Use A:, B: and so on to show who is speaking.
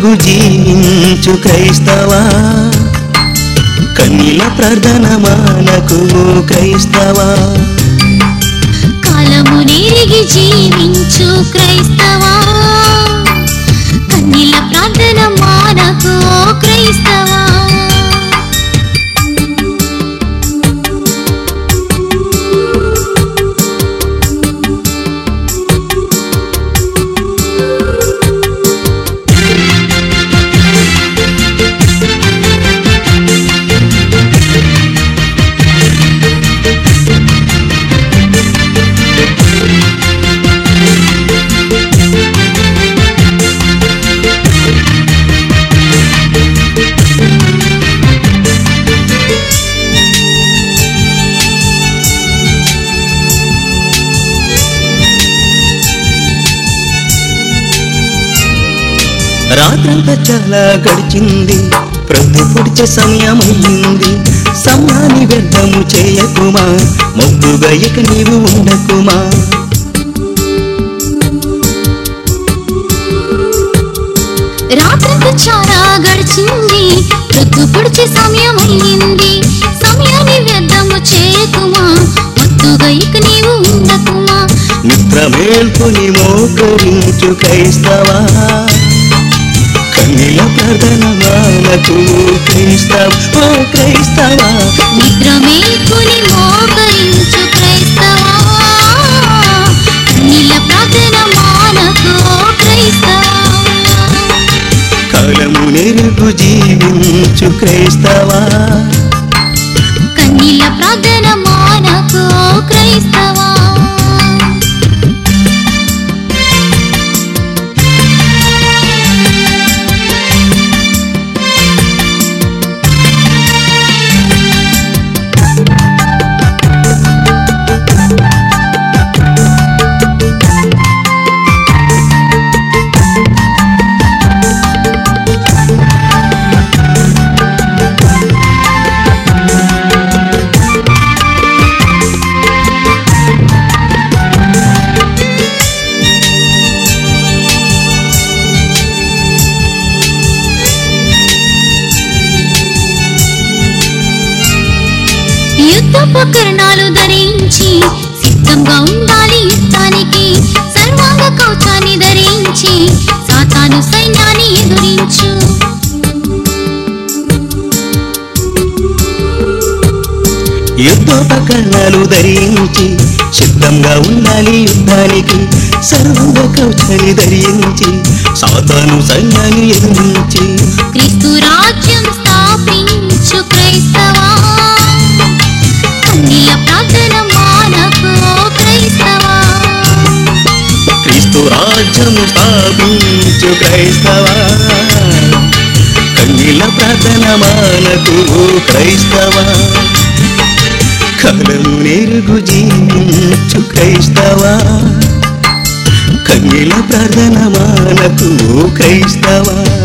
A: నెరుగు జీవించు క్రైస్తవా కన్నీల ప్రార్థన మానకు క్రైస్తవా
B: కాలము నెరిగి జీవించు క్రైస్తవా కన్నీల ప్రార్థన మానకు ఓ క్రైస్తవా
A: రాత్రంతా చాలా గడిచింది ప్రొద్దు పొడిచే సమయం అయ్యింది సమయాన్ని వ్యర్థము చేయకుమా మొద్దుగా ఇక నీవు ఉండకుమా
B: రాత్రంతా చాలా గడిచింది ప్రొద్దు పొడిచే సమయం అయ్యింది సమయాన్ని వ్యర్థము చేయకుమా మత్తుగా ఇక నీవు ఉండకుమా
A: నిద్ర మేల్కొని మోకరించు క్రైస్తవా కన్నీల ప్రార్థన మానకు క్రైస్తవ ఓ క్రైస్తవా
B: నిద్ర మేల్కొని మోకరించు క్రైస్తవా నీల ప్రార్థన మానకు ఓ క్రైస్తవా
A: కాలము నెరుగు జీవించు క్రైస్తవా
B: కన్నీల ప్రార్థన మానకు ఓ క్రైస్తవా యుద్ధోపకరణాలు ధరించి సిద్ధంగా ఉండాలి యుద్ధానికి సర్వాంగ కవచాన్ని ధరించి సాతాను సైన్యాన్ని ఎదురించు
A: యుద్ధోపకరణాలు ధరించి సిద్ధంగా ఉండాలి యుద్ధానికి సర్వంగ కవచాన్ని ధరించి సాతాను సైన్యాన్ని ఎదిరించి
B: క్రీస్తు రాజ్యం స్థాపించు క్రైస్తవా కన్నీల ప్రార్థన మానకు ఓ క్రైస్తవా
A: క్రీస్తు రాజ్యము స్థాపించు క్రైస్తవా కన్నీల ప్రార్థన మానకు ఓ క్రైస్తవా కలము నెరుగు జీవించు క్రైస్తవా కన్నీల ప్రార్థన మానకు ఓ క్రైస్తవా